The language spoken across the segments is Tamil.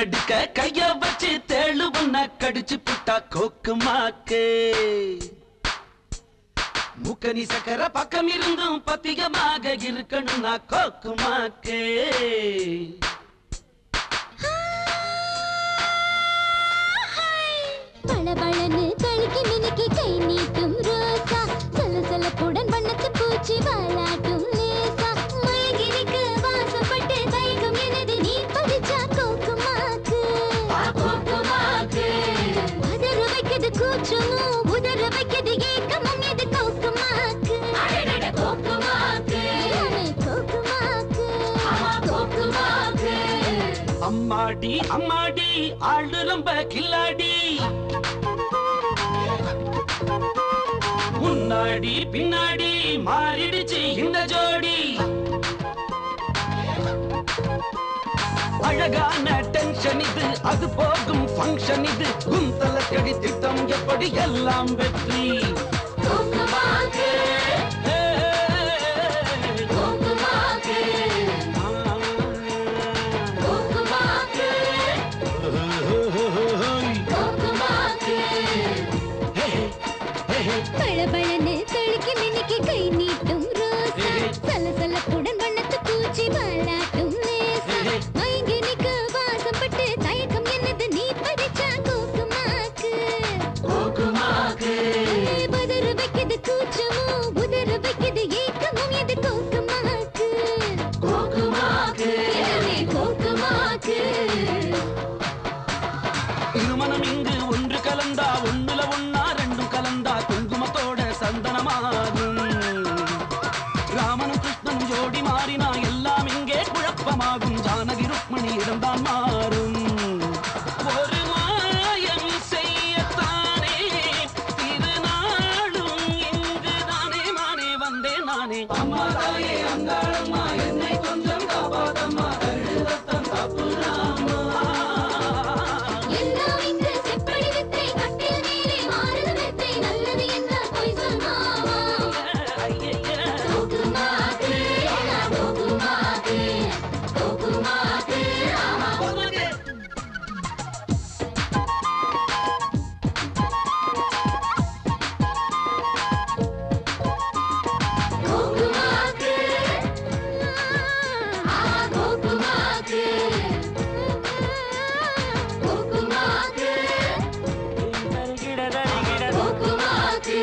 நடுக்க கைய வச்சு தேழு ஒன்ன கடிச்சு புட்டா கோக்கு மாக்கு முக்கனி சக்கர பக்கம் இருந்தும் பத்திகமாக இருக்கணும்னா கோக்கு மாக்கு பளபளன்னு கழுக்கி மினுக்கி கை நீட்டும் ரோசா சலசலப்புடன் வண்ணத்து பூச்சி வாலாட்டும் லேசா மயங்கினிக்கு வாசப்பட்டு தயக்கம் எனது நீ பறிச்சா கோக்குமாக்கு அதர வைக்கிறது கூச்சமும் உதற வைக்கிறது ஏக்கமும் எது கோக்குமாக்கு எல்லாமே கோக்குமாக்கு அம்மாடி அம்மாடி ஆளு ரொம்ப கில்லாடி முன்னாடி பின்னாடி மாறிடுச்சு இந்த ஜோடி அழகான டென்ஷன் இது அது போகும் ஃபங்க்ஷன் இது குந்தலக்கடி திட்டம் எப்படி எல்லாம் வெற்றி ஹே, பளபளன்னு கழுக்கி மினுக்கி கை நீட்டும் ரோசா சலசலப்புடன் வண்ணத்து பூச்சி வாலாட்டும் லேசா மயங்கி நிக்க வாசப்பட்டு தயக்கம் என்னது நீ பறிச்சா கோக்குமாக்கு பதற வைக்கிறது கூச்சமும் உதற வைக்கிறது ஏக்கமும் எது கோக்குமாக்கு எல்லாமே கோக்குமாக்கு திருமணம் இங்கு ஒன்று கலந்தா ஒண்ணுல ஒன்னா ரெண்டும் கலந்தா குங்குமத்தோட சந்தனமாகும் ராமனும் கிருஷ்ணனும் ஜோடி மாறினா எல்லாம் இங்கே குழப்பமாகும் ஜானகி ருக்மணி இடம்தான் மாறும் ஒரு மாயம் செய்யத்தானே திருநாளும் இங்கு தானே மானே வந்தேன் நானே அம்மா தாயே அங்காளம்மா என்னை கொஞ்சம் காப்பாதம்மா கழுதத்தம் தப்புறாமா எல்லாம் இங்கு செப்படி வித்தை கட்டில் மேலே மாறுது மெத்தை நல்லது என்ன பொய் சொன்னாவா கோக்குமாக்கு எல்லாம் கோக்குமாக்கு கோக்குமாக்கு ஆமா கோக்குமாக்கு ஆ கோக்குமாக்கு கோக்குமாக்கு கோக்குமாக்கு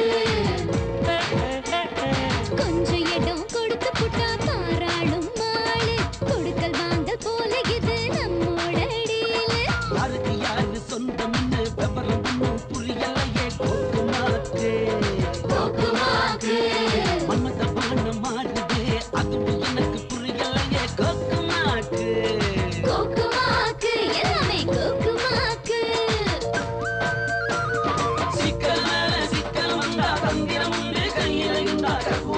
கொஞ்சம் இடம் கொடுத்து புட்டா தாராளும் மாளு கொடுக்கல் வாங்கல் போல இது நம்மோட டீலு யாருக்கு யாரு சொந்தம்னு விவரம் ஒண்ணும் புரியலையே கோக்குமாக்கு கோக்குமாக்கு மன்மத பானம் மாறுது அதுவும் எனக்கு புரியலையே கோக்குமாக்கு கோக்குமாக்கு எல்லாமே கோக்குமாக்கு சிக்கல் மேல சிக்கல் வந்தா தந்திரம் உண்டு கையில இருந்தா கற்பூரம்